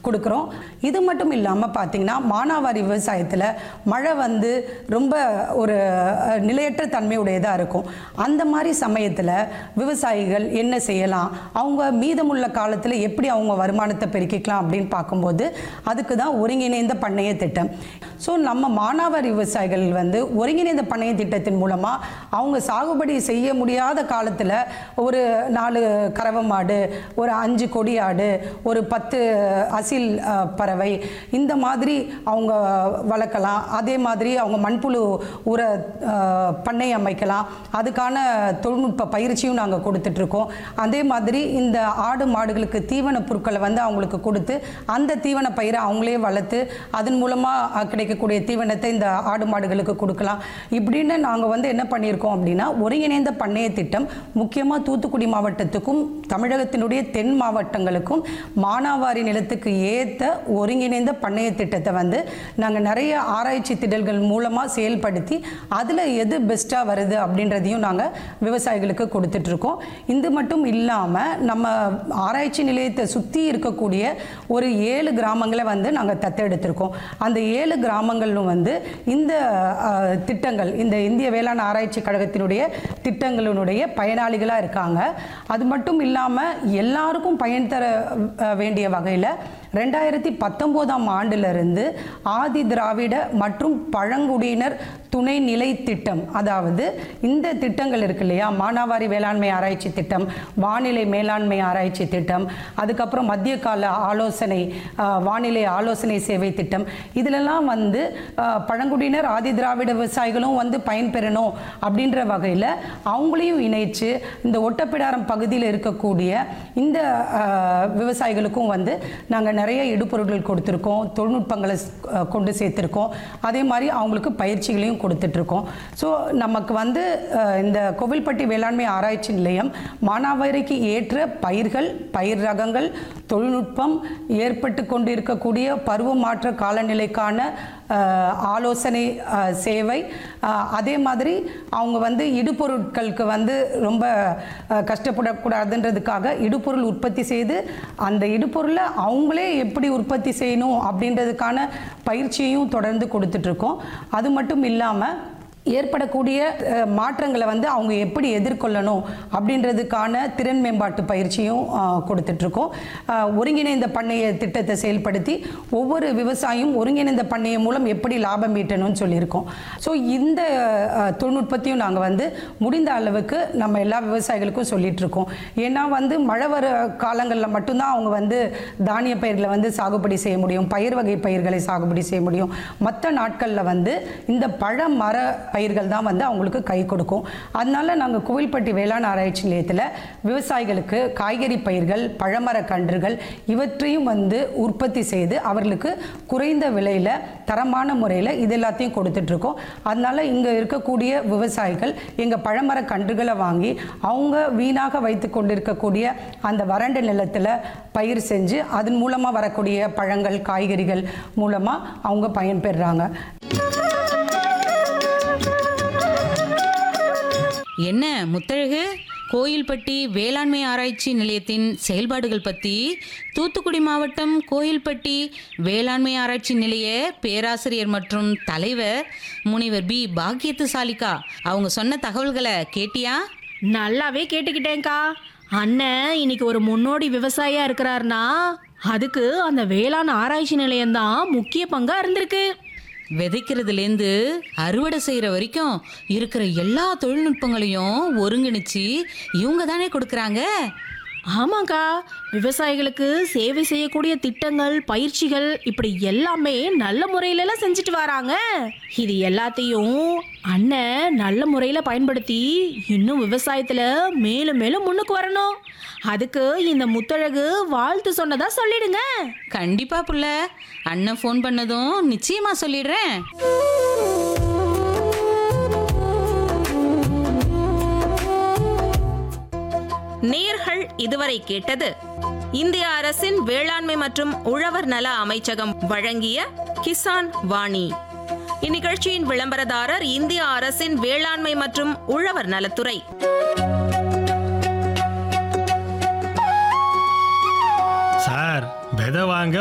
கொடுக்குறோம் இது மட்டும் இல்லாமல் பார்த்தீங்கன்னா மானாவாரி விவசாயத்தில் மழை வந்து ரொம்ப ஒரு அஹ், நிலையற்ற தன்மையுடையதாக இருக்கும் அந்த மாதிரி சமயத்தில் விவசாயிகள் என்ன செய்யலாம் அவங்க மீதமுள்ள காலத்தில் எப்படி அவங்க வருமானத்தை பெருக்கிக்கலாம் அப்படின்னு பார்க்கும்போது அதுக்கு தான் ஒருங்கிணைந்த பண்ணைய திட்டம் ஸோ நம்ம மானாவாரி விவசாயிகள் வந்து ஒருங்கிணைந்த பண்ணைய திட்டத்தின் மூலமாக அவங்க சாகுபடி செய்ய முடியாத காலத்தில் ஒரு நாலு கறவை மாடு ஒரு அஞ்சு கொடி ஆடு ஒரு பத்து அசில் அஹ், பறவை இந்த மாதிரி அவங்க வளர்க்கலாம் அதே மாதிரி அவங்க மண்புழு உர அஹ், பண்ணை அமைக்கலாம் அதுக்கான தொழில்நுட்ப பயிற்சியும் நாங்கள் கொடுத்துட்ருக்கோம் அதே மாதிரி இந்த ஆடு மாடுகளுக்கு தீவன பொருட்களை வந்து அவங்களுக்கு கொடுத்து அந்த தீவன பயிரை அவங்களே வளர்த்து அதன் மூலமாக கிடைக்கக்கூடிய தீவனத்தை இந்த ஆடு மாடுகளுக்கு கொடுக்கலாம் இப்படின்னு நாங்கள் வந்து என்ன பண்ணியிருக்கோம் அப்படின்னா ஒருங்கிணைந்த பண்ணைய திட்டம் முக்கியமாக தூத்துக்குடி மாவட்டத்துக்கும் தமிழகத்தினுடைய தென் மாவட்டங்களுக்கும் மானாவாரி நிலத்துக்கு ஏற்ற ஒருங்கிணைந்த பண்ணைய திட்டத்தை வந்து நாங்கள் நிறைய ஆராய்ச்சி திடல்கள் மூலமாக செயல்படுத்தி அதில் எது பெஸ்ட்டாக வருது அப்படின்றதையும் நாங்கள் விவசாயிகளுக்கு கொடுத்துட்ருக்கோம் இது மட்டும் இல்லாமல் நம்ம ஆராய்ச்சி நிலையத்தை சுற்றி இருக்கக்கூடிய ஒரு ஏழு கிராமங்களை வந்து நாங்கள் தத்தெடுத்திருக்கோம் அந்த ஏழு கிராமங்களும் வந்து இந்த அஹ், திட்டங்கள் இந்த இந்திய வேளாண் ஆராய்ச்சி கழகத்தினுடைய திட்டங்களினுடைய பயனாளிகளாக இருக்காங்க அது மட்டும் இல்லாமல் எல்லாருக்கும் பயன் தர அஹ், வேண்டிய வகையில் ரெண்டாயிரத்தி பத்தொம்போதாம் ஆண்டிலிருந்து ஆதி திராவிட மற்றும் பழங்குடியினர் துணை நிலை திட்டம் அதாவது இந்த திட்டங்கள் இருக்கு இல்லையா மானாவாரி வேளாண்மை ஆராய்ச்சி திட்டம் வானிலை மேலாண்மை ஆராய்ச்சி திட்டம் அதுக்கப்புறம் மத்திய கால ஆலோசனை அஹ், வானிலை ஆலோசனை சேவை திட்டம் இதிலெல்லாம் வந்து அஹ், பழங்குடியினர் ஆதி திராவிட விவசாயிகளும் வந்து பயன்பெறணும் அப்படின்ற வகையில் அவங்களையும் இணைச்சு இந்த ஒட்டப்பிடாரம் பகுதியில் இருக்கக்கூடிய இந்த அஹ், விவசாயிகளுக்கும் வந்து நாங்கள் நிறைய இடுபொருட்கள் கொடுத்துருக்கோம் தொழில்நுட்பங்களை அஹ், கொண்டு சேர்த்துருக்கோம் அதே மாதிரி அவங்களுக்கு பயிற்சிகளையும் கொடுத்துட்ருக்கோம் ஸோ நமக்கு வந்து அஹ், இந்த கோவில்பட்டி வேளாண்மை ஆராய்ச்சி நிலையம் மானாவாரிக்கு ஏற்ற பயிர்கள் பயிர் ரகங்கள் தொழில்நுட்பம் ஏற்பட்டு கொண்டு இருக்கக்கூடிய பருவமாற்ற காலநிலைக்கான அஹ், ஆலோசனை அஹ், சேவை அஹ், அதே மாதிரி அவங்க வந்து இடுபொருட்களுக்கு வந்து ரொம்ப அஹ், கஷ்டப்படக்கூடாதுன்றதுக்காக இடுபொருள் உற்பத்தி செய்து அந்த இடுபொருளை அவங்களே எப்படி உற்பத்தி செய்யணும் அப்படின்றதுக்கான பயிற்சியையும் தொடர்ந்து கொடுத்துட்ருக்கோம் அது மட்டும் இல்லாமல் ஏற்படக்கூடிய அஹ், மாற்றங்களை வந்து அவங்க எப்படி எதிர்கொள்ளணும் அப்படின்றதுக்கான திறன் மேம்பாட்டு பயிற்சியும் அஹ், கொடுத்துட்ருக்கோம் அஹ், ஒருங்கிணைந்த பண்ணைய திட்டத்தை செயல்படுத்தி ஒவ்வொரு விவசாயியும் ஒருங்கிணைந்த பண்ணைய மூலம் எப்படி லாபம் ஈட்டணும்னு சொல்லியிருக்கோம் ஸோ இந்த அஹ், தொழில்நுட்பத்தையும் நாங்கள் வந்து முடிந்த அளவுக்கு நம்ம எல்லா விவசாயிகளுக்கும் சொல்லிட்டு இருக்கோம் ஏன்னா வந்து மழை வர காலங்களில் மட்டும்தான் அவங்க வந்து தானிய பயிர்களை வந்து சாகுபடி செய்ய முடியும் பயிர் வகை பயிர்களை சாகுபடி செய்ய முடியும் மற்ற நாட்களில் வந்து இந்த பழ மர பயிர்கள் தான் வந்து அவங்களுக்கு கை கொடுக்கும் அதனால நாங்கள் கோவில்பட்டி வேளாண் ஆராய்ச்சி நிலையத்தில் விவசாயிகளுக்கு காய்கறி பயிர்கள் பழமர கன்றுகள் இவற்றையும் வந்து உற்பத்தி செய்து அவர்களுக்கு குறைந்த விலையில் தரமான முறையில் இது எல்லாத்தையும் கொடுத்துட்ருக்கோம் அதனால இங்கே இருக்கக்கூடிய விவசாயிகள் எங்கள் பழமர கன்றுகளை வாங்கி அவங்க வீணாக வைத்து கொண்டிருக்கக்கூடிய அந்த வறண்ட நிலத்தில் பயிர் செஞ்சு அதன் மூலமாக வரக்கூடிய பழங்கள் காய்கறிகள் மூலமாக அவங்க பயன்பெறுறாங்க என்ன முத்தழகு கோயில்பட்டி வேளாண்மை ஆராய்ச்சி நிலையத்தின் செயல்பாடுகள் பற்றி தூத்துக்குடி மாவட்டம் கோயில்பட்டி வேளாண்மை ஆராய்ச்சி நிலைய பேராசிரியர் மற்றும் தலைவர் முனிவர் பி பாக்கியத்து சாலிகா அவங்க சொன்ன தகவல்களை கேட்டியா நல்லாவே கேட்டுக்கிட்டேன்க்கா அண்ணன் இன்னைக்கு ஒரு முன்னோடி விவசாயியா இருக்கிறாருனா அதுக்கு அந்த வேளாண் ஆராய்ச்சி நிலையம்தான் முக்கிய பங்கா இருந்திருக்கு விதைக்கிறதுலேருந்து அறுவடை செய்கிற வரைக்கும் இருக்கிற எல்லா தொழில்நுட்பங்களையும் ஒருங்கிணைச்சு இவங்க தானே கொடுக்குறாங்க ஆமாக்கா விவசாயிகளுக்கு சேவை செய்யக்கூடிய திட்டங்கள் பயிற்சிகள் இப்படி எல்லாமே நல்ல முறையிலலாம் செஞ்சுட்டு வராங்க இது எல்லாத்தையும் அண்ணன் நல்ல முறையில் பயன்படுத்தி இன்னும் விவசாயத்தில் மேலும் மேலும் முன்னுக்கு வரணும் அதுக்கு இந்த முத்தழகு வாழ்த்து சொன்னதா சொல்லிடுங்க கண்டிப்பா புள்ள அண்ணன் ஃபோன் பண்ணதும் நிச்சயமா சொல்லிடுறேன் நேர்கள் இதுவரை கேட்டது இந்திய அரசின் வேளாண்மை மற்றும் உழவர் நல அமைச்சகம் வழங்கிய கிசான் வாணி இந்நிகழ்ச்சியின் விளம்பரதாரர் இந்திய அரசின் வேளாண்மை மற்றும் உழவர் நலத்துறை சார் விதை வாங்க